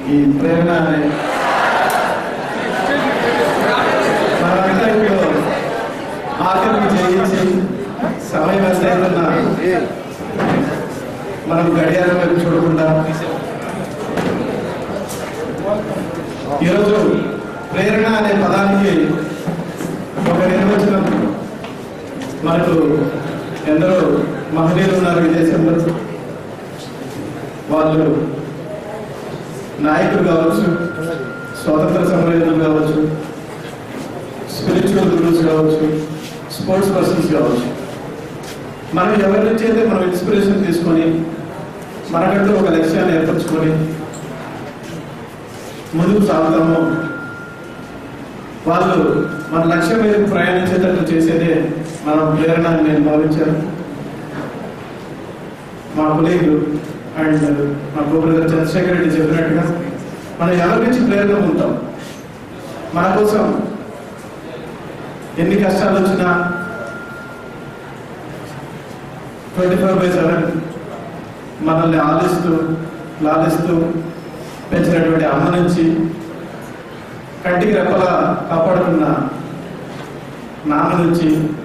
ఈ ప్రేరణ అనే మనంతా ఇప్పుడు ఆఖరికి చేయించి సమయం ఎంత అవుతున్నా మనం గడియారం వైపు చూడకుండా ఈరోజు ప్రేరణ అనే పదానికి ఒక నిర్వచనం మనకు ఎందరో మహనీయులు ఉన్నారు ఈ దేశంలో వాళ్ళు నాయకులు కావచ్చు స్వాతంత్ర సమరయోధులు కావచ్చు స్పిరిచువల్ గురువుస్ కావచ్చు స్పోర్ట్స్ పర్సన్స్ కావచ్చు మనం ఎవరి నుంచి అయితే మనం ఇన్స్పిరేషన్ తీసుకొని మనకంటూ ఒక లక్ష్యాన్ని ఏర్పరచుకొని ముందుకు సాగుతామో వాళ్ళు మన లక్ష్యం మీద ప్రయాణించేటట్టు చేసేదే మనం ప్రేరణ అని నేను భావించాను మా కొలీగులు అండ్ మా కో బ్రదర్ చంద్రశేఖర్ రెడ్డి చెప్పినట్టుగా మనం ఎవరి నుంచి ప్రేరణ పొందుతాం మన కోసం ఎన్ని కష్టాలు వచ్చినా ట్వంటీ ఫోర్ బై సెవెన్ మనల్ని ఆలిస్తూ లాలిస్తూ పెంచినటువంటి అమ్మ నుంచి కంటికి రెప్పలా కాపాడుకున్న నాన్న నుంచి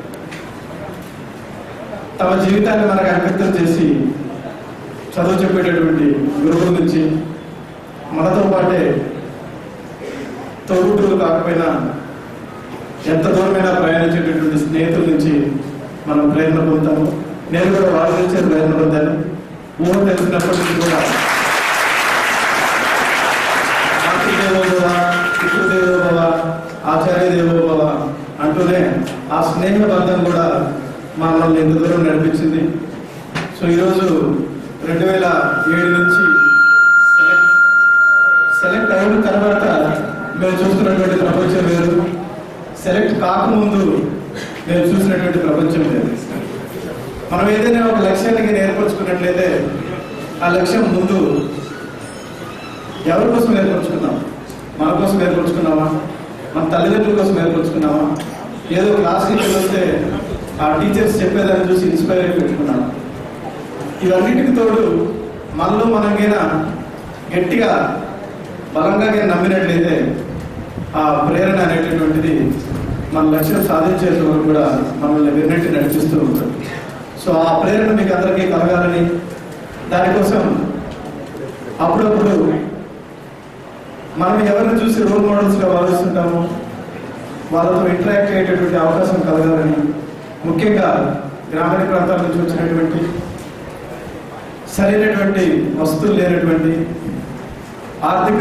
తమ జీవితాన్ని మనకు అంకితం చేసి చదువు చెప్పేటటువంటి గురువుల నుంచి మనతో పాటే తోబుట్టులు కాకపోయినా ఎంత దూరమైనా ప్రయాణించేటటువంటి స్నేహితుల నుంచి మనం ప్రేరణ పొందుతాము నేను కూడా వాళ్ళ నుంచే ప్రేరణ పొందాను ఊహ తెలిసినప్పటి నుంచి కూడా మాతృదేవో భవ పితృదేవో భవ ఆచార్య దేవో భవ అంటూనే ఆ స్నేహ బంధం కూడా మనల్ని ఎంత దూరం నడిపించింది సో ఈరోజు రెండు వేల ఏడు నుంచి సెలెక్ట్ సెలెక్ట్ అయిన తర్వాత మేము చూస్తున్నటువంటి ప్రపంచం వేరు సెలెక్ట్ కాకముందు మేము చూసినటువంటి ప్రపంచం వేరు మనం ఏదైనా ఒక లక్ష్యానికి ఏర్పరచుకున్నట్లయితే ఆ లక్ష్యం ముందు ఎవరి కోసం ఏర్పరచుకున్నాం మన కోసం ఏర్పరచుకున్నామా మన తల్లిదండ్రుల కోసం ఏర్పరచుకున్నామా ఏదో క్లాస్కి వస్తే ఆ టీచర్స్ చెప్పేదాన్ని చూసి ఇన్స్పైర్ అయి పెట్టుకున్నామా ఇవన్నిటికి తోడు మనలో మనకైనా గట్టిగా బలంగా కానీ నమ్మినట్లయితే ఆ ప్రేరణ అనేటటువంటిది మన లక్ష్యం సాధించేంత వరకు కూడా మనల్ని విన్నట్టు నడిపిస్తూ ఉంటుంది సో ఆ ప్రేరణ మీకు అందరికీ కలగాలని దానికోసం అప్పుడప్పుడు మనం ఎవరిని చూసి రోల్ మోడల్స్గా భావిస్తుంటామో వాళ్ళతో ఇంటరాక్ట్ అయ్యేటటువంటి అవకాశం కలగాలని ముఖ్యంగా గ్రామీణ ప్రాంతాల నుంచి వచ్చినటువంటి సరైనటువంటి వస్తువులు లేనటువంటి ఆర్థిక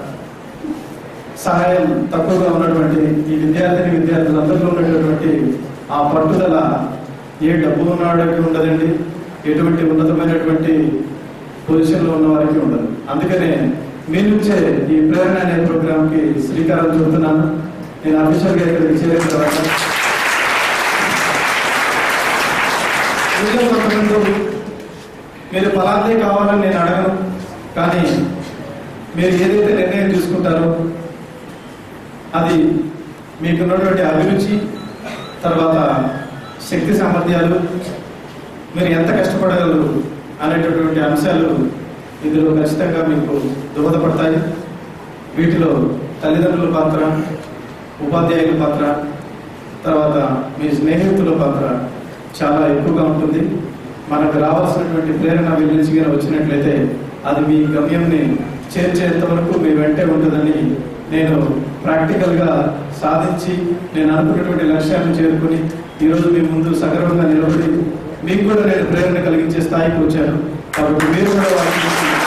సహాయం తక్కువగా ఉన్నటువంటి ఈ విద్యార్థిని విద్యార్థులందరిలో ఉన్నటువంటి ఆ పట్టుదల ఏ డబ్బు ఉన్నవాడికి ఉండదండి ఎటువంటి ఉన్నతమైనటువంటి పొజిషన్లో ఉన్న వారికి ఉండదు అందుకనే మీ నుంచే ఈ ప్రేరణ అనే ప్రోగ్రామ్ కి శ్రీకారం చుడుతున్నాను నేను అఫీషియల్ గా ఇక్కడికి చేరిన తర్వాత ఇంకా కొంతమంది మీరు ఫలాంతే కావాలని నేను అడగను కానీ మీరు ఏదైతే నిర్ణయం తీసుకుంటారో అది మీకున్నటువంటి అభిరుచి తర్వాత శక్తి సామర్థ్యాలు మీరు ఎంత కష్టపడగలరు అనేటటువంటి అంశాలు ఇందులో ఖచ్చితంగా మీకు దోహదపడతాయి వీటిలో తల్లిదండ్రుల పాత్ర ఉపాధ్యాయుల పాత్ర తర్వాత మీ స్నేహితుల పాత్ర చాలా ఎక్కువగా ఉంటుంది మనకు రావాల్సినటువంటి ప్రేరణ వీళ్ళ నుంచి కనుక వచ్చినట్లయితే అది మీ గమ్యంని చేర్చేంత వరకు మీ వెంటే ఉంటుందని నేను ప్రాక్టికల్ గా సాధించి నేను అనుకున్నటువంటి లక్ష్యాన్ని చేరుకుని ఈరోజు మీ ముందు సగర్వంగా నిలబడి మీకు కూడా నేను ప్రేరణ కలిగించే స్థాయికి వచ్చాను కాబట్టి మీరు కూడా వాటిని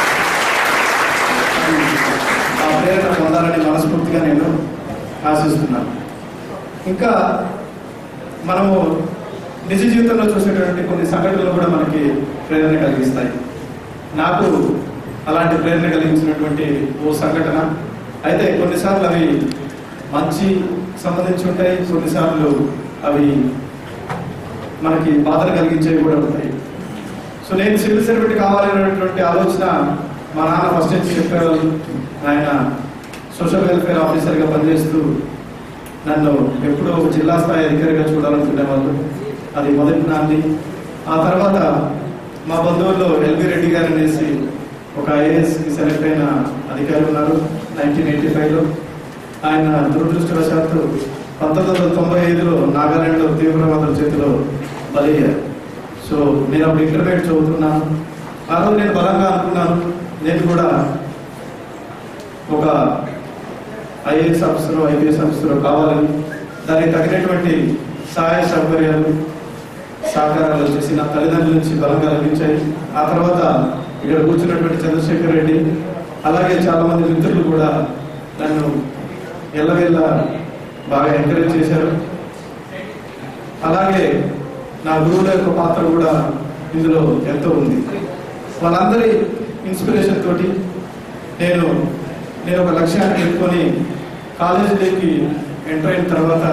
ఆ ప్రేరణ పొందాలని మనస్ఫూర్తిగా నేను ఆశిస్తున్నాను ఇంకా మనము నిజ జీవితంలో చూసేటువంటి కొన్ని సంఘటనలు కూడా మనకి ప్రేరణ కలిగిస్తాయి నాకు అలాంటి ప్రేరణ కలిగించినటువంటి ఓ సంఘటన అయితే కొన్నిసార్లు అవి మంచి సంబంధించి ఉంటాయి కొన్నిసార్లు అవి మనకి బాధలు కలిగించేవి కూడా ఉంటాయి సో నేను సివిల్ సర్వెంట్ కావాలనేటువంటి ఆలోచన మా నాన్న ఫస్ట్ నుంచి చెప్పేవాళ్ళు ఆయన సోషల్ వెల్ఫేర్ ఆఫీసర్గా పనిచేస్తూ నన్ను ఎప్పుడూ ఒక జిల్లా స్థాయి అధికారిగా చూడాలనుకునేవాళ్ళు అది మొదటి నాంది ఆ తర్వాత మా బంధువుల్లో ఎల్వి రెడ్డి గారు అనేసి ఒక ఐఏఎస్కి సెలెక్ట్ అయిన అధికారి ఉన్నారు నైన్టీన్ ఎయిటీ ఫైవ్లో ఆయన దురదృష్టవశాత్తు పంతొమ్మిది వందల తొంభై ఐదులో నాగాలాండ్లో తీవ్రవాదుల చేతిలో బలయ్యారు సో నేను అప్పుడు ఇంటర్మీడియట్ చదువుతున్నాను ఆ రోజు నేను బలంగా అనుకున్నాను నేను కూడా ఒక ఐఏఎస్ ఆఫీసర్ ఐపీఎస్ ఆఫీసర్ కావాలని దానికి తగినటువంటి సహాయ సౌకర్యాలు సహకారాలు వచ్చేసి నా తల్లిదండ్రుల నుంచి బలంగా లభించాయి ఆ తర్వాత ఇక్కడ కూర్చున్నటువంటి చంద్రశేఖర్ రెడ్డి అలాగే చాలా మంది మిత్రులు కూడా నన్ను ఎల్లవేళ్ళ బాగా ఎంకరేజ్ చేశారు అలాగే నా గురువుల యొక్క పాత్ర కూడా ఇందులో ఎంతో ఉంది వాళ్ళందరి ఇన్స్పిరేషన్ తోటి నేను నేను ఒక లక్ష్యాన్ని పెట్టుకొని కాలేజీలోకి ఎంటర్ అయిన తర్వాత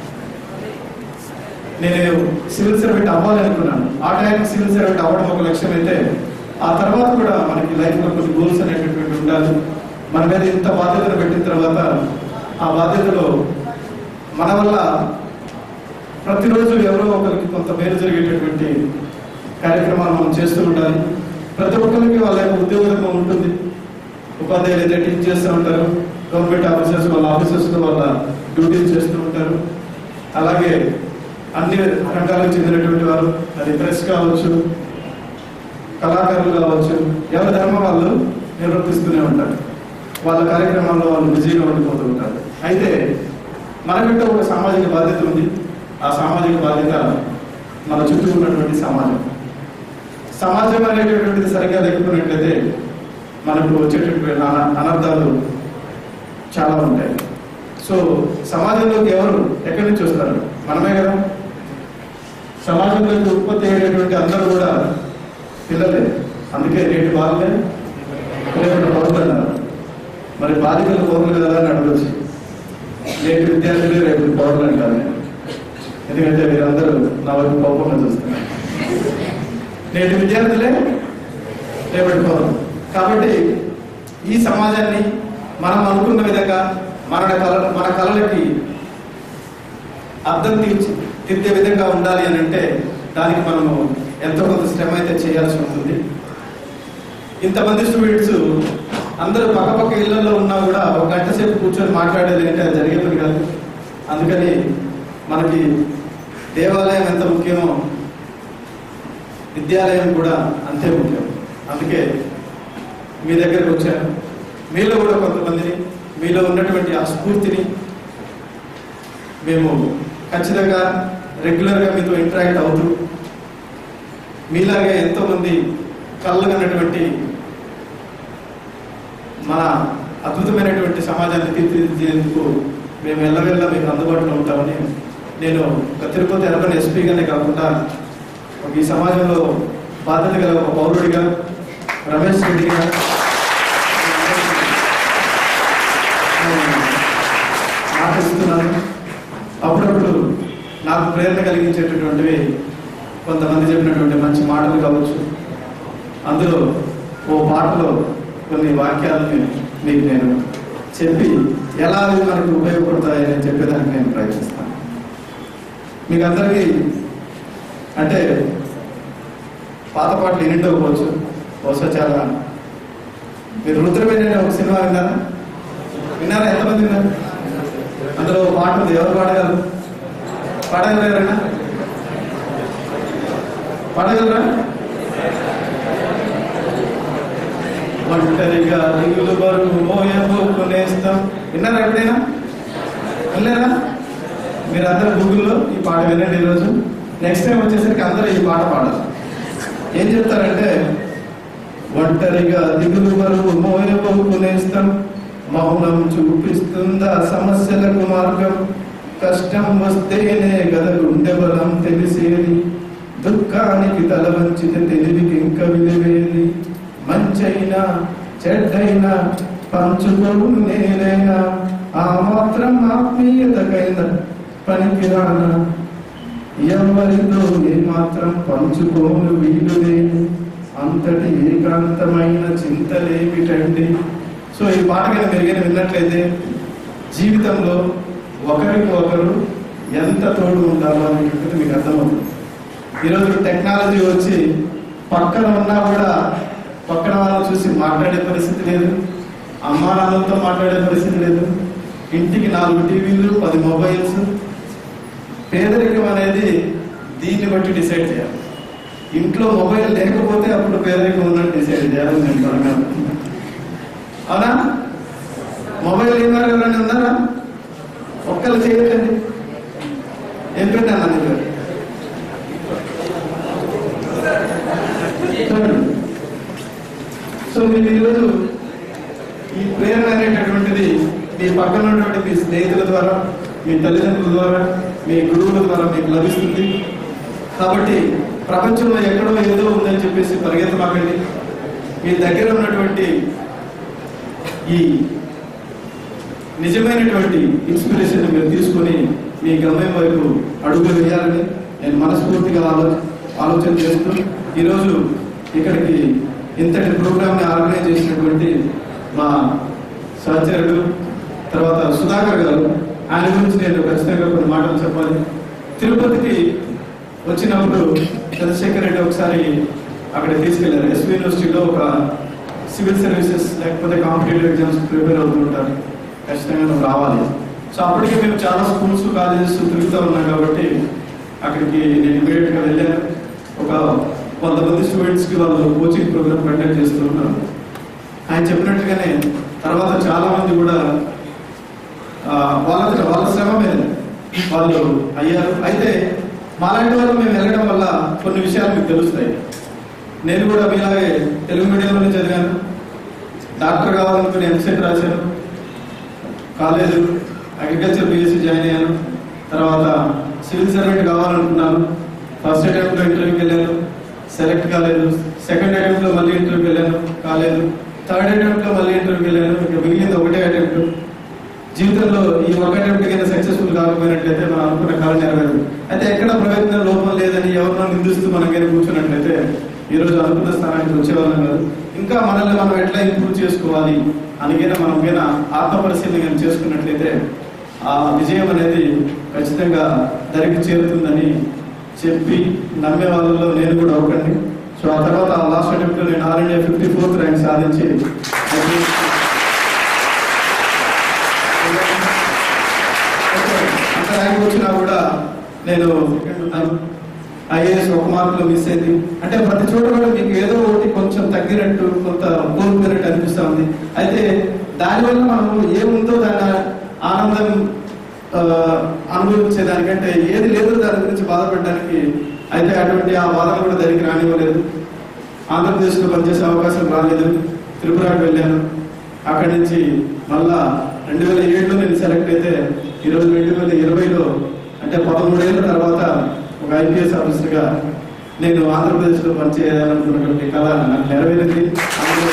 నేను సివిల్ సర్వెంట్ అవ్వాలనుకున్నాను ఆ టైంకి సివిల్ సర్వెంట్ అవ్వడం ఒక లక్ష్యం అయితే ఆ తర్వాత కూడా మనకి లైఫ్లో కొన్ని గోల్స్ అనేటటువంటి ఉండాలి మన మీద ఇంత బాధ్యతను పెట్టిన తర్వాత ఆ బాధ్యతలో మన వల్ల ప్రతిరోజు ఎవరో ఒకరికి కొంత మేలు జరిగేటటువంటి కార్యక్రమాలు మనం చేస్తూ ఉండాలి ప్రతి ఒక్కరికి వాళ్ళ యొక్క ఉద్యోగం ఉంటుంది ఉపాధ్యాయులు అయితే టీచ్ చేస్తూ ఉంటారు గవర్నమెంట్ ఆఫీసర్స్ వాళ్ళ ఆఫీసర్స్ వాళ్ళ డ్యూటీలు చేస్తూ ఉంటారు అలాగే అన్ని రంగాలకు చెందినటువంటి వారు అది ప్రెస్ కావచ్చు కళాకారులు కావచ్చు ఎవరి ధర్మం వాళ్ళు నిర్వర్తిస్తూనే ఉంటారు వాళ్ళ కార్యక్రమాల్లో వాళ్ళు బిజీగా ఉండిపోతూ ఉంటారు అయితే మనకంటే ఒక సామాజిక బాధ్యత ఉంది ఆ సామాజిక బాధ్యత మన చుట్టూ ఉన్నటువంటి సమాజం సమాజం అనేటటువంటిది సరిగ్గా లేకున్నట్లయితే మనకు వచ్చేటటువంటి అన- అనర్థాలు చాలా ఉంటాయి సో సమాజంలోకి ఎవరు ఎక్కడి నుంచి వస్తారు మనమే కదా సమాజంలోకి ఉత్పత్తి అయ్యేటటువంటి అందరూ కూడా పిల్లలే అందుకే నేటి బాలలే రేపటి పౌరులు అన్నారు మరి బాలికలు పౌరులు కదా అని అడగచ్చు నేటి విద్యార్థులే రేపు పౌరులు అంటారు నేను. ఎందుకంటే మీరందరూ నా వైపు కోపంగా చూస్తున్నారు నేటి విద్యార్థులే రేపటి పౌరులు కాబట్టి ఈ సమాజాన్ని మనం అనుకున్న విధంగా మన కళ మన కళలకి అర్థం తీర్చి తీర్చే విధంగా ఉండాలి అని అంటే దానికి మనము ఎంతో కొంత శ్రమ అయితే చేయాల్సి ఉంటుంది ఇంతమంది స్టూడెంట్స్ అందరూ పక్కపక్క ఇళ్లలో ఉన్నా కూడా ఒక గంట సేపు కూర్చొని మాట్లాడేది అంటే అది జరిగే పని కాదు అందుకని మనకి దేవాలయం ఎంత ముఖ్యమో విద్యాలయం కూడా అంతే ముఖ్యం అందుకే మీ దగ్గరకు వచ్చాను మీలో కూడా కొంతమందిని మీలో ఉన్నటువంటి ఆ స్ఫూర్తిని మేము ఖచ్చితంగా రెగ్యులర్గా మీతో ఇంటరాక్ట్ అవుతూ మీలాగే ఎంతో మంది కళ్ళగన్నటువంటి మన అద్భుతమైనటువంటి సమాజాన్ని తీర్చిదిద్దేందుకు మేము ఎల్లవెల్ల మీకు అందుబాటులో ఉంటామని నేను ఒక తిరుపతి అర్బన్ ఎస్పీగానే కాకుండా ఒక ఈ సమాజంలో బాధ్యత గల ఒక పౌరుడిగా రమేష్ రెడ్డిగా మాటిస్తున్నాను అప్పుడప్పుడు నాకు ప్రేరణ కలిగించేటటువంటివి కొంతమంది చెప్పినటువంటి మంచి మాటలు కావచ్చు అందులో ఓ పాటలో కొన్ని వాక్యాలని మీకు నేను చెప్పి ఎలా అవి మనకు ఉపయోగపడతాయని చెప్పేదానికి నేను ప్రయత్నిస్తాను మీకు అందరికీ అంటే పాత పాటలు ఎన్నిండకపోవచ్చు బహుశా చాలా మీరు రుద్రవేణి అనే ఒక సినిమా విన్నారా విన్నారా ఎంతమంది విన్నారు అందులో ఒక పాట ఉంది ఎవరు పాడగలరు పాడగలరా ఎవరైనా పాడగలరా ఒంటరిగా దిగులు బరువు మోయబోకునేస్తాం విన్నారా ఎప్పుడైనా వినలేరా మీరు అందరూ గూగుల్లో ఈ పాట వినండి ఈరోజు నెక్స్ట్ టైం వచ్చేసరికి అందరూ ఈ పాట పాడాలి ఏం చెప్తారంటే ఒంటరిగా దిగులు బరువు మోయబోకునేస్తాం మౌనం చూపిస్తుందా సమస్యలకు మార్గం కష్టం వస్తేనే గద గుండె బలం తెలిసేది దుఃఖానికి తల వంచితే తెలివికి ఇంక విలువేది మంచైనా చెడ్డైనా పంచుకోను నేనైనా ఆ మాత్రం ఆత్మీయతకైన పనికిరానా ఎవరితో ఏ మాత్రం పంచుకోను వీలు లేదు అంతటి ఏకాంతమైన చింతలేమిటండి సో ఈ పాట కనుక మెరుగైన విన్నట్లయితే జీవితంలో ఒకరికి ఒకరు ఎంత తోడు ఉండాలో అనేటువంటిది మీకు అర్థమవుతుంది ఈరోజు టెక్నాలజీ వచ్చి పక్కన ఉన్నా కూడా పక్కన వాళ్ళని చూసి చూసి మాట్లాడే పరిస్థితి లేదు అమ్మా నాన్నలతో మాట్లాడే పరిస్థితి లేదు ఇంటికి నాలుగు టీవీలు పది మొబైల్స్ పేదరికం అనేది దీన్ని బట్టి డిసైడ్ చేయాలి ఇంట్లో మొబైల్ లేకపోతే అప్పుడు పేదరికం ఉన్నట్టు డిసైడ్ చేయాలని నేను త్వరగా అనుకుంటున్నాను. అవునా మొబైల్ ఏమన్నారు ఎవరైనా ఉన్నారా ఒక్కరు చేయట్లేదు ఏం పెట్టాను అన్న పేరు చూడండి. సో మీరు ఈరోజు ఈ ప్రేరణ అనేటటువంటిది మీ పక్కన ఉన్నటువంటి మీ స్నేహితుల ద్వారా మీ తల్లిదండ్రుల ద్వారా మీ గురువుల ద్వారా మీకు లభిస్తుంది కాబట్టి ప్రపంచంలో ఎక్కడో ఏదో ఉందని చెప్పేసి పరిగెత్తమాకండి మీ దగ్గర ఉన్నటువంటి ఈ నిజమైనటువంటి ఇన్స్పిరేషన్ మీరు తీసుకొని మీ గమ్యం వైపు అడుగులు వేయాలని నేను మనస్ఫూర్తిగా ఆలో ఆలోచన చేస్తూ ఈరోజు ఇక్కడికి ఇంతటి ప్రోగ్రామ్ని ఆర్గనైజ్ చేసినటువంటి మా సహచరుడు తర్వాత సుధాకర్ గారు ఆయన గురించి నేను ఖచ్చితంగా కొన్ని మాటలు చెప్పాలి తిరుపతికి వచ్చినప్పుడు చంద్రశేఖర్ రెడ్డి ఒకసారి అక్కడ తీసుకెళ్లారు ఎస్వి యూనివర్సిటీలో ఒక సివిల్ సర్వీసెస్ లేకపోతే కాంపిటేటివ్ ఎగ్జామ్స్ ప్రిపేర్ అవుతుంటారు ఖచ్చితంగా నువ్వు రావాలి సో అప్పటికే మేము చాలా స్కూల్స్ కాలేజెస్ తిరుగుతూ ఉన్నాం కాబట్టి అక్కడికి నేను ఇమీడియట్ గా వెళ్ళాను ఒక వంద మంది స్టూడెంట్స్ కి వాళ్ళు కోచింగ్ ప్రోగ్రామ్ కండక్ట్ చేస్తూ ఉన్నారు ఆయన చెప్పినట్టుగానే తర్వాత చాలా మంది కూడా ఆ, వాళ్ళ వాళ్ళ శ్రమ మీద వాళ్ళు అయ్యారు అయితే మాలాంటి వాళ్ళు మేము వెళ్ళడం వల్ల కొన్ని విషయాలు మీకు తెలుస్తాయి నేను కూడా మీలాగే తెలుగు మీడియంలోనే చదివాను డాక్టర్ కావాలనుకుని ఎంసెట్ రాశాను కాలేదు అగ్రికల్చర్ బీఎస్సీ జాయిన్ అయ్యాను తర్వాత సివిల్ సర్వెంట్ కావాలనుకున్నాను ఫస్ట్ అటెంప్ట్ లో ఇంటర్వ్యూకి వెళ్ళాను సెలెక్ట్ కాలేదు సెకండ్ అటెంప్ట్ లో మళ్ళీ ఇంటర్వ్యూకి వెళ్ళాను కాలేదు థర్డ్ అటెంప్ట్ లో మళ్ళీ ఇంటర్వ్యూకి వెళ్ళాను ఇక మిగిలింది ఒకటే అటెంప్ట్ జీవితంలో ఈ ఒక అటెంప్ట్ కింద సక్సెస్ఫుల్ కాకపోయినట్లయితే మనం అనుకున్న కాలం నెరవేరదు అయితే ఎక్కడ ప్రయత్నం లోపం లేదని ఎవరినో నిందిస్తూ మనం కానీ కూర్చున్నట్లయితే ఈ రోజు అనుకున్న స్థానానికి వచ్చేవాళ్ళం కాదు ఇంకా మనల్ని మనం ఎట్లా ఇంప్రూవ్ చేసుకోవాలి అనికైనా మనం కైనా ఆత్మ పరిశీలన కానీ చేసుకున్నట్లయితే ఆ విజయం అనేది ఖచ్చితంగా దరికి చేరుతుందని చెప్పి నమ్మే వాళ్ళలో నేను కూడా ఒకటి సో ఆ తర్వాత లాస్ట్ అటెంప్ట్ నేను all India fifty fourth rank సాధించి అంత ర్యాంక్ వచ్చినా కూడా నేను ఐఏఎస్ ఒక మార్కులో మిస్ అయింది అంటే ప్రతి చోట కూడా మీకు ఏదో ఒకటి కొంచెం తగ్గినట్టు కొంత కోల్పోయినట్టు అనిపిస్తా ఉంది అయితే దానివల్ల మనం ఏముందో దాని ఆనందం ఆ, అనుభవించేదానికంటే ఏది లేదో దాని గురించి బాధపడడానికి అయితే అటువంటి ఆ బాధ కూడా దానికి రానివ్వలేదు ఆంధ్రప్రదేశ్లో పనిచేసే అవకాశం రాలేదు త్రిపురకు వెళ్ళాను అక్కడి నుంచి మళ్ళా రెండు వేల ఏడులో నేను సెలెక్ట్ అయితే ఈరోజు రెండు వేల ఇరవైలో అంటే పదమూడేళ్ల తర్వాత ఒక ఐపీఎస్ ఆఫీసర్గా నేను ఆంధ్రప్రదేశ్లో పనిచేయాలనుకున్నటువంటి కళ నాకు నెరవేరింది అందులో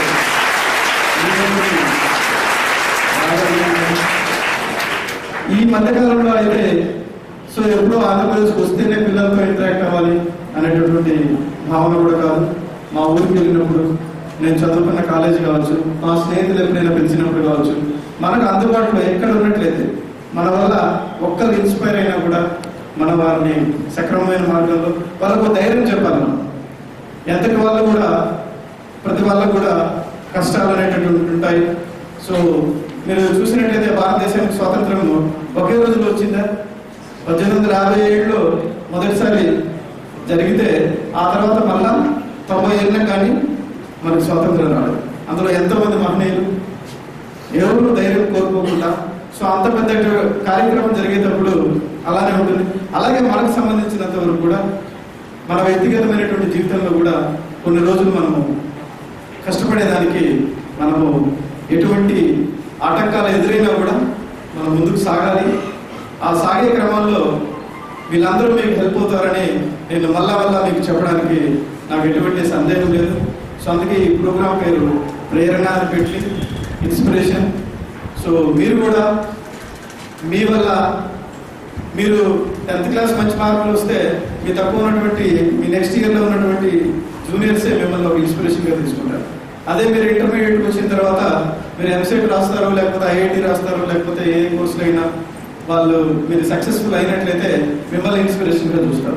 ఈ మధ్యకాలంలో అయితే సో ఎప్పుడో ఆంధ్రప్రదేశ్కి వస్తేనే పిల్లలతో ఇంటరాక్ట్ అవ్వాలి అనేటటువంటి భావన కూడా కాదు మా ఊరికి వెళ్ళినప్పుడు నేను చదువుకున్న కాలేజీ కావచ్చు మా స్నేహితులు ఎప్పుడైనా పిలిచినప్పుడు కావచ్చు మనకు అందుబాటులో ఎక్కడ ఉన్నట్లయితే మన వల్ల ఒక్కరు ఇన్స్పైర్ అయినా కూడా మన వారిని సక్రమమైన మార్గంలో వాళ్ళకు ధైర్యం చెప్పాలి మనం ఎంతటి వాళ్ళు కూడా ప్రతి వాళ్ళకు కూడా కష్టాలు అనేటటువంటి ఉంటాయి సో మీరు చూసినట్లయితే భారతదేశానికి స్వాతంత్రం ఒకే రోజులో వచ్చిందా పద్దెనిమిది వందల యాభై ఏడులో మొదటిసారి జరిగితే ఆ తర్వాత మళ్ళా తొంభై ఏళ్ళకి కానీ మనకు స్వాతంత్రం రాలేదు అందులో ఎంతోమంది మహనీయులు ఎవరు ధైర్యం కోరుకోకుండా సో అంత పెద్ద కార్యక్రమం జరిగేటప్పుడు అలానే ఉంటుంది అలాగే మనకు సంబంధించినంత వరకు కూడా మన వ్యక్తిగతమైనటువంటి జీవితంలో కూడా కొన్ని రోజులు మనము కష్టపడేదానికి మనము ఎటువంటి ఆటంకాలు ఎదురైనా కూడా మనం ముందుకు సాగాలి ఆ సాగే క్రమంలో వీళ్ళందరూ మీకు హెల్ప్ అవుతారని నేను మళ్ళా మళ్ళా మీకు చెప్పడానికి నాకు ఎటువంటి సందేహం లేదు సో అందుకే ఈ ప్రోగ్రామ్ పేరు ప్రేరణ అని పెట్టి ఇన్స్పిరేషన్ సో మీరు కూడా మీ వల్ల మీరు టెన్త్ క్లాస్ మంచి మార్కులు వస్తే మీ తక్కువ ఉన్నటువంటి మీ నెక్స్ట్ ఇయర్లో ఉన్నటువంటి జూనియర్సే మిమ్మల్ని ఒక ఇన్స్పిరేషన్గా తీసుకుంటారు అదే మీరు ఇంటర్మీడియట్కి వచ్చిన తర్వాత మీరు ఎంసెట్ రాస్తారు లేకపోతే ఐఐటి రాస్తారు లేకపోతే ఏ కోర్సులు అయినా వాళ్ళు మీరు సక్సెస్ఫుల్ అయినట్లయితే మిమ్మల్ని ఇన్స్పిరేషన్గా చూస్తారు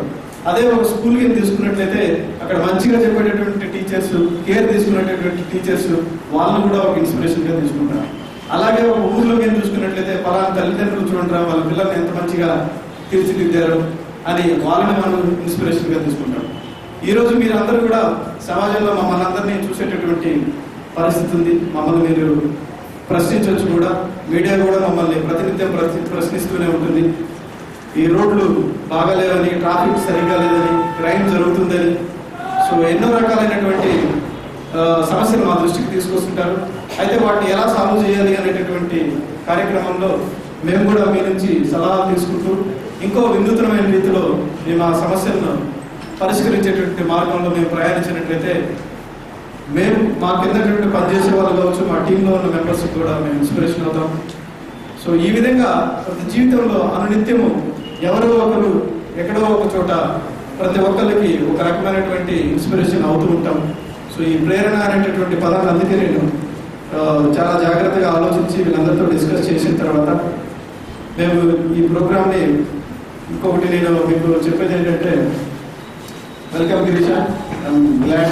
అదే ఒక స్కూల్ కి తీసుకున్నట్లయితే అక్కడ మంచిగా చెప్పేటటువంటి టీచర్స్ కేర్ తీసుకునేటటువంటి టీచర్స్ వాళ్ళు కూడా ఒక ఇన్స్పిరేషన్ గా తీసుకుంటారు అలాగే ఒక ఊర్లోకి ఏం చూసుకున్నట్లయితే పలానా తల్లిదండ్రులు చూడండి వాళ్ళ పిల్లల్ని ఎంత మంచిగా తీర్చిదిద్దారు అని వాళ్ళని మనం ఇన్స్పిరేషన్ గా తీసుకుంటాం ఈ రోజు మీరు అందరూ కూడా సమాజంలో మమ్మల్ని అందరినీ చూసేటటువంటి పరిస్థితి ఉంది మమ్మల్ని మీరు ప్రశ్నించవచ్చు కూడా మీడియా కూడా మమ్మల్ని ప్రతినిత్యం ప్రశ్ని ప్రశ్నిస్తూనే ఉంటుంది ఈ రోడ్లు బాగాలేవని ట్రాఫిక్ సరిగ్గా లేదని క్రైమ్ జరుగుతుందని సో ఎన్నో రకాలైనటువంటి ఆ, సమస్యలు మా దృష్టికి తీసుకొస్తుంటారు అయితే వాటిని ఎలా సాల్వ్ చేయాలి అనేటటువంటి కార్యక్రమంలో మేము కూడా మీ నుంచి సలహాలు తీసుకుంటూ ఇంకో వినూత్నమైన రీతిలో మేము ఆ సమస్యలను పరిష్కరించేటువంటి మార్గంలో మేము ప్రయాణించినట్లయితే మేము మా కింద పనిచేసే వాళ్ళు కావచ్చు మా టీంలో ఉన్న మెంబర్స్ కూడా మేము ఇన్స్పిరేషన్ అవుతాం సో ఈ విధంగా ప్రతి జీవితంలో అనునిత్యము ఎవరో ఒకరు ఎక్కడో ఒక చోట ప్రతి ఒక్కరికి ఒక రకమైనటువంటి ఇన్స్పిరేషన్ అవుతూ ఉంటాం సో ఈ ప్రేరణ అనేటటువంటి పదాన్ని అందుకే నేను ఆ, చాలా జాగ్రత్తగా ఆలోచించి వీళ్ళందరితో డిస్కస్ చేసిన తర్వాత మేము ఈ ప్రోగ్రామ్ని ఇంకొకటి నేను మీకు చెప్పేది ఏంటంటే వెల్కమ్ గిరీష గ్లాడ్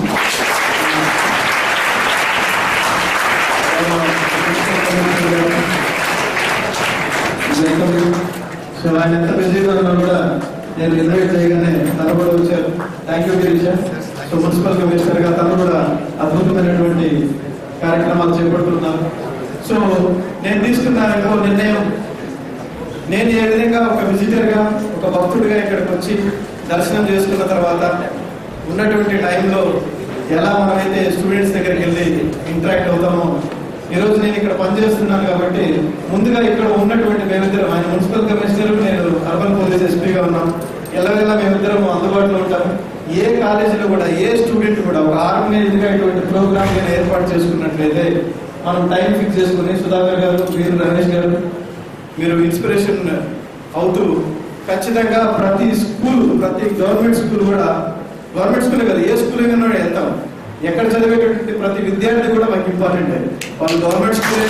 సో ఆయన ఎంత బిజీగా ఉన్నా కూడా నేను ఇన్వైట్ చేయగానే తను కూడా వచ్చారు thank you Girisha so municipal commissioner గా తను కూడా అద్భుతమైనటువంటి కార్యక్రమాలు చేపడుతున్నారు సో నేను తీసుకున్న ఇంకో నిర్ణయం నేను ఏ విధంగా ఒక విజిటర్ గా ఒక భక్తుడిగా ఇక్కడికి వచ్చి దర్శనం చేసుకున్న తర్వాత ఉన్నటువంటి టైంలో ఎలా మనమైతే స్టూడెంట్స్ దగ్గరికి వెళ్ళి ఇంటరాక్ట్ అవుతామో ఈరోజు నేను ఇక్కడ పనిచేస్తున్నాను కాబట్టి ముందుగా ఇక్కడ ఉన్నటువంటి మేమిద్దరం ఆయన మున్సిపల్ కమిషనర్ నేను అర్బన్ పోలీస్ ఎస్పీగా ఉన్నాం ఎలాగెలా మేమిద్దరం అందుబాటులో ఉంటాం ఏ కాలేజీలో కూడా ఏ స్టూడెంట్ కూడా ఒక ఆర్గనైజ్డ్ గా ఇటువంటి ప్రోగ్రామ్ నేను ఏర్పాటు చేసుకున్నట్లయితే మనం టైం ఫిక్స్ చేసుకుని సుధాకర్ గారు వీరు రమేష్ గారు మీరు ఇన్స్పిరేషన్ అవుతూ ఖచ్చితంగా ప్రతి స్కూల్ ప్రతి గవర్నమెంట్ స్కూల్ కూడా గవర్నమెంట్ స్కూల్ కదా ఏ స్కూల్ అయినా వెళ్తాం ఎక్కడ చదివేటటువంటి ప్రతి విద్యార్థి కూడా మనకి ఇంపార్టెంట్ వాళ్ళు గవర్నమెంట్ స్కూల్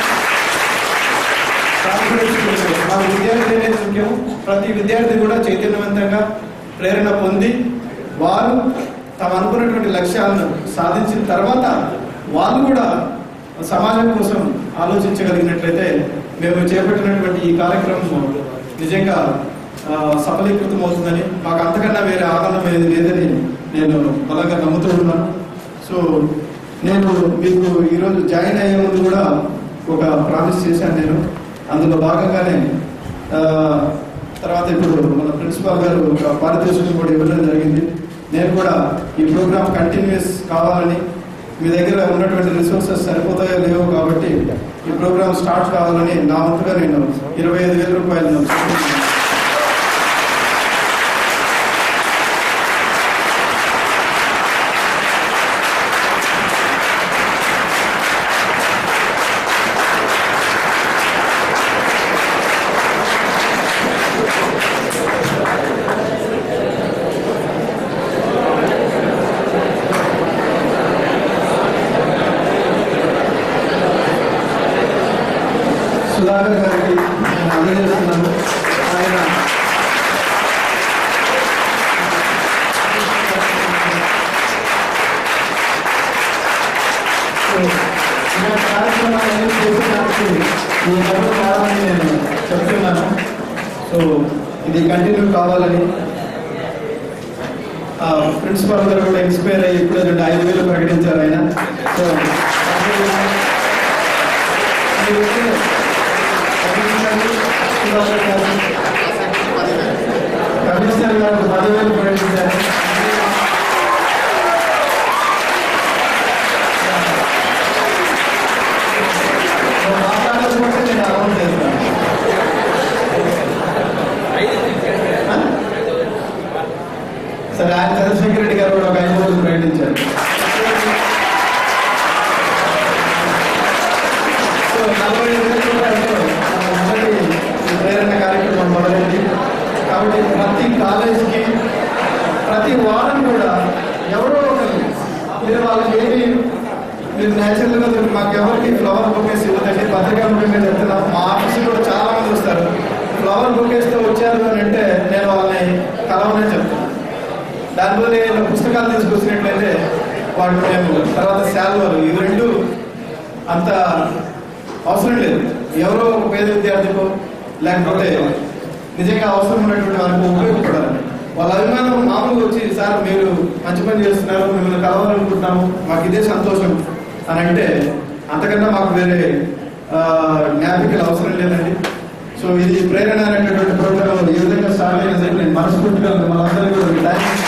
కార్పొరేట్ స్కూల్ మా విద్యార్థి అనేది ముఖ్యం ప్రతి విద్యార్థి కూడా చైతన్యవంతంగా ప్రేరణ పొంది వారు తమ అనుకున్నటువంటి లక్ష్యాలను సాధించిన తర్వాత వాళ్ళు కూడా సమాజం కోసం ఆలోచించగలిగినట్లయితే మేము చేపట్టినటువంటి ఈ కార్యక్రమం నిజంగా ఆ, సఫలీకృతం అవుతుందని మాకు అంతకన్నా వేరే ఆనందం ఏది లేదని నేను బలంగా నమ్ముతూ ఉన్నాను సో నేను మీకు ఈరోజు జాయిన్ అయ్యే ముందు కూడా ఒక ప్రామిస్ చేశాను నేను అందులో భాగంగానే ఆ, తర్వాత ఇప్పుడు మన ప్రిన్సిపాల్ గారు ఒక పారితోషికం కూడా ఇవ్వడం జరిగింది నేను కూడా ఈ ప్రోగ్రామ్ కంటిన్యూస్ కావాలని మీ దగ్గర ఉన్నటువంటి రిసోర్సెస్ సరిపోతాయో లేవో కాబట్టి ఈ ప్రోగ్రామ్ స్టార్ట్ కావాలని నా వంతుగా నేను ఇరవై ఐదు వేల రూపాయలు సుధాకర్ గారికి నేను అందజేస్తున్నాను ఆయన సో, ఇలాంటి కార్యక్రమాలన్నీ చేసేదానికి ఈ డబ్బులు కావాలని నేను చెప్తున్నాను సో ఇది కంటిన్యూ కావాలని ఆ, ప్రిన్సిపాల్ గారు కూడా ఇన్స్పైర్ అయ్యి ఇప్పుడు రెండు ఐదు వేలు ప్రకటించారు ఆయన సో మీరు వచ్చే కమిషనర్ సుధాకర్ గారు, కమిషనర్ గారు పదివేలు ప్రకటించారు సో మాట్లాడకపోతే నేను అలౌట్ చేస్తాను ఆ? సరే ఆయన చంద్రశేఖర్ రెడ్డి గారు కూడా ఒక ఐదు రోజులు ప్రకటించారు సో నలభై ఐదు వేల రూపాయలతో మన మొదటి ఈ ప్రేరణ కార్యక్రమం మొదలైంది కాబట్టి ప్రతి కాలేజీకి ప్రతి వారం కూడా ఎవరో ఒకరు మీరు వాళ్ళకి ఏమి మీరు నేచురల్ గా మాకు ఎవరికి ఫ్లవర్ బొకేస్ ఇవ్వదండి పత్రికా ముఖ్యంగా చెప్తున్నాం మా ఆఫీస్ కూడా చాలా మంది వస్తారు ఫ్లవర్ బొకేస్తో వచ్చారు అని అంటే నేను వాళ్ళని కలవనే చెప్తాను దానివల్ల నేను పుస్తకాలు తీసుకొచ్చినట్లయితే వాళ్ళు మేము తర్వాత శాల్వాలు ఇవి రెండు అంత అవసరం లేదు ఎవరో ఒక పేద విద్యార్థికో లేకపోతే నిజంగా అవసరం ఉన్నటువంటి వారికి ఉపయోగపడాలి వాళ్ళ అభిమానం మామూలుగా వచ్చి సార్ మీరు మంచి పని చేస్తున్నారు మిమ్మల్ని కలవాలనుకుంటున్నాము మాకు ఇదే సంతోషం అని అంటే అంతకన్నా మాకు వేరే ఆ, జ్ఞాపికలు అవసరం లేదండి సో ఇది ప్రేరణ అనేటటువంటి ప్రోగ్రామ్ ఏ విధంగా స్టార్ట్ అయినది నేను మనస్ఫూర్తిగా మిమ్మల్ని అందరికీ కూడా థాంక్స్.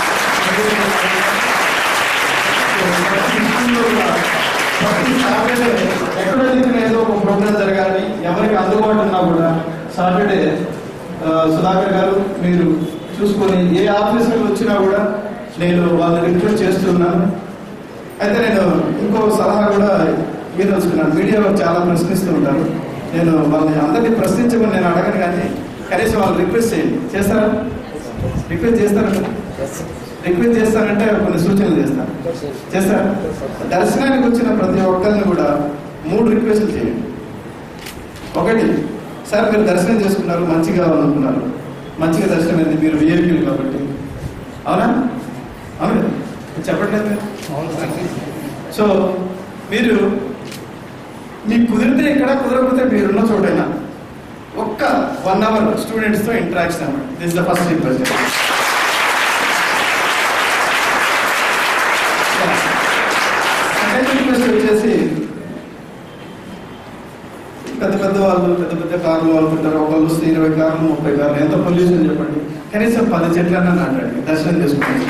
ప్రతి సాటర్డే ఎక్కడో దిక్కున ఏదో ఒక ప్రోగ్రామ్ జరగాలి ఎవరికి అందుబాటు ఉన్నా కూడా సాటర్డే ఆ, సుధాకర్ గారు మీరు చూసుకొని ఏ ఆఫీసర్లు వచ్చినా కూడా నేను వాళ్ళని రిక్వెస్ట్ చేస్తున్నాను అయితే నేను ఇంకో సలహా కూడా ఇవ్వదలుచుకున్నాను మీడియాలో చాలా ప్రశ్నిస్తూ ఉంటారు నేను వాళ్ళని అందరినీ ప్రశ్నించమని నేను అడగను కానీ కనీసం వాళ్ళు రిక్వెస్ట్ చేయండి చేస్తారా రిక్వెస్ట్ చేస్తారా రిక్వెస్ట్ చేస్తానంటే కొన్ని సూచనలు చేస్తాను చేస్తారా దర్శనానికి వచ్చిన ప్రతి ఒక్కరిని కూడా మూడు రిక్వెస్ట్లు చేయండి ఒకటి సార్ మీరు దర్శనం చేసుకున్నారు మంచిగా అనుకున్నారు మంచిగా దర్శనం అయింది మీరు విఐపీలు కాబట్టి అవునా అవును చెప్పట్లేదు మీరు? సో మీరు మీకు కుదిరితే ఇక్కడ కుదరకపోతే మీరున్న చోటైనా ఒక్క వన్ అవర్ స్టూడెంట్స్తో ఇంటరాక్షన్ అన్నమాట this the first request second request వచ్చేసి పెద్ద పెద్ద వాళ్ళు పెద్ద పెద్ద కార్లు వాళ్ళు ఉంటారు ఒకళ్ళు వస్తే ఇరవై కార్లు ముప్పై కార్లు ఎంత పొల్యూషన్ చెప్పండి కనీసం పది చెట్లన్నా నాటండి దర్శనం చేసుకోండి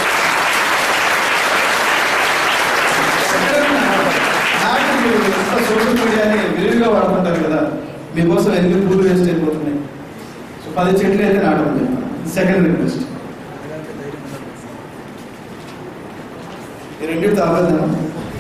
నాటి మీరు ఎంత సోషల్ మీడియాని విరివిగా వాడుకుంటారు కదా మీకోసం ఎన్ని పూలు వేస్ట్ అయిపోతున్నాయి సో పది చెట్లు అయితే నాటమని చెప్పాను సెకండ్ రిక్వెస్ట్ ఈ రెండింటితో అబద్ధం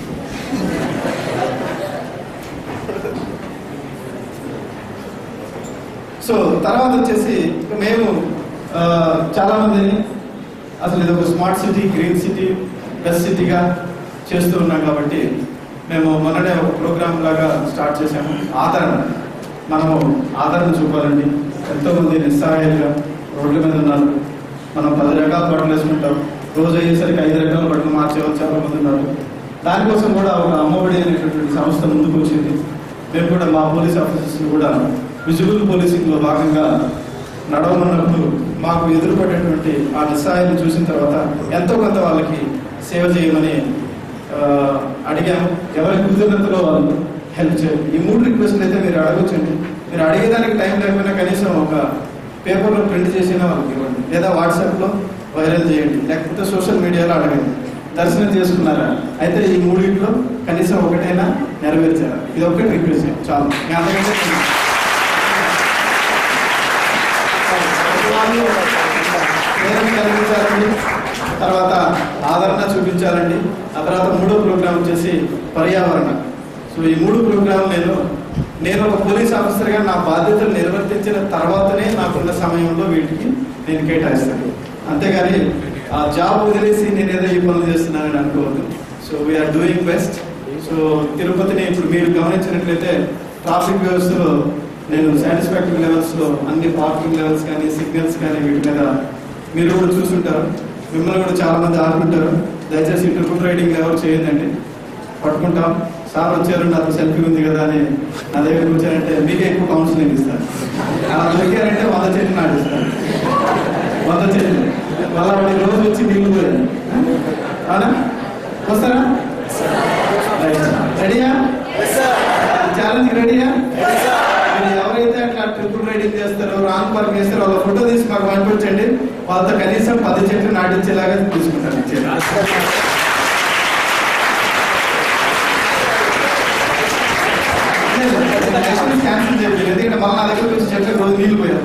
సో తర్వాత వచ్చేసి మేము ఆ, చాలా మందిని అసలు ఇది ఒక smart city green city best సిటీగా చేస్తూ ఉన్నాం కాబట్టి మేము మొన్ననే ఒక ప్రోగ్రామ్ లాగా స్టార్ట్ చేశాము ఆదరణ మనము ఆదరణ చూపాలండి ఎంతో మంది నిస్సహాయంగా రోడ్ల మీద ఉన్నారు మనం పది రకాల బట్టలు వేసుకుంటాం రోజు అయ్యేసరికి ఐదు రకాల బట్టలు మార్చే వాళ్ళు చాలా మంది ఉన్నారు దానికోసం కూడా ఒక అమ్మఒడి అనేటటువంటి సంస్థ ముందుకు వచ్చింది మేము కూడా మా పోలీస్ ఆఫీసర్స్ కూడా విజిబుల్ పోలీసింగ్ లో భాగంగా నడవనున్నప్పుడు మాకు ఎదురుపడేటువంటి ఆ నిస్సహాయాన్ని చూసిన తర్వాత ఎంతో కొంత వాళ్ళకి సేవ చేయమని ఆ, అడిగాము ఎవరి కుదిరినంతలో వాళ్ళు హెల్ప్ చేయాలి ఈ మూడు రిక్వెస్ట్లు అయితే మీరు అడగొచ్చండి మీరు అడిగేదానికి టైం లేకపోయినా కనీసం ఒక పేపర్లో ప్రింట్ చేసినా వాళ్ళకి ఇవ్వండి లేదా వాట్సాప్లో వైరల్ చేయండి లేకపోతే సోషల్ మీడియాలో అడగండి దర్శనం చేసుకున్నారా అయితే ఈ మూడింటిలో కనీసం ఒకటైనా నెరవేర్చారా ఇది ఒకటి రిక్వెస్ట్ చేయండి చాలు మీ అంతకంటే వాళ్ళు ప్రేరణ కలిగించాలండి తర్వాత ఆదరణ చూపించాలండి ఆ తర్వాత మూడో ప్రోగ్రామ్ వచ్చేసి పర్యావరణ సో ఈ మూడు ప్రోగ్రాం నేను నేను ఒక పోలీస్ ఆఫీసర్గా నా బాధ్యతలు నిర్వర్తించిన తర్వాతనే నాకున్న సమయంలో వీటికి నేను కేటాయిస్తాను అంతేగాని ఆ జాబ్ వదిలేసి నేను ఏదో ఈ పనులు చేస్తున్నానని అనుకోవద్దు so we're doing best so తిరుపతిని ఇప్పుడు మీరు గమనించినట్లయితే ట్రాఫిక్ వ్యవస్థలో నేను సాటిస్ఫాక్టరీ లెవెల్స్ లో అన్ని పార్కింగ్ లెవెల్స్ కానీ సిగ్నల్స్ కానీ వీటి మీద మీరు కూడా చూసుంటారు మిమ్మల్ని కూడా చాలా మంది ఆడుకుంటారు దయచేసి ట్రిపుల్ రైడింగ్ ఎవరు చేయొద్దండి పట్టుకుంటాం సార్ వచ్చారు నాకు సెల్ఫీ ఉంది కదా అని నా దగ్గరికి వచ్చారంటే మీకే ఎక్కువ కౌన్సిలింగ్ ఇస్తారు అలా దొరికారంటే వంద చెట్లు నాటిస్తారు వంద చెట్లు మళ్ళా వాడి రోజు వచ్చి నీళ్ళు పోయారు అవునా వస్తారా రెడీయా ఛాలెంజ్ రెడీయా మీరు ఎవరైతే అట్లా ట్రిపుల్ రైడింగ్ చేస్తారో రాంగ్ పార్క్ చేస్తారో వాళ్ళ ఫోటో తీసి మాకు పంపించండి వాళ్ళతో కనీసం పది చెట్లు నాటించేలాగా తీసుకుంటాను ఇచ్చేది. లైసెన్స్ క్యాన్సిల్ చేయాలి ఎందుకంటే మళ్ళీ నా దగ్గర వచ్చి చెట్లకు రోజు నీళ్ళు పోయారు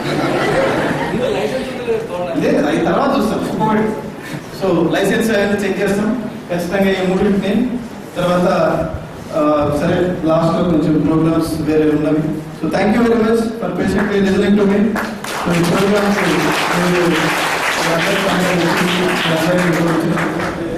లేదు అది తర్వాత చూస్తాం ఒక్కొక్కటి సో లైసెన్స్ అవన్నీ చెక్ చేస్తాం ఖచ్చితంగా ఈ మూడింటిని తర్వాత ఆ, సరే లాస్ట్ లో కొంచెం ప్రోగ్రామ్స్ వేరే ఉన్నవి so thank you very much for patiently listening to me so ఈ ప్రోగ్రామ్స్ మీరు మీ అందరి సమయం ఇచ్చి, మీ అందరికీ వచ్చినందుకు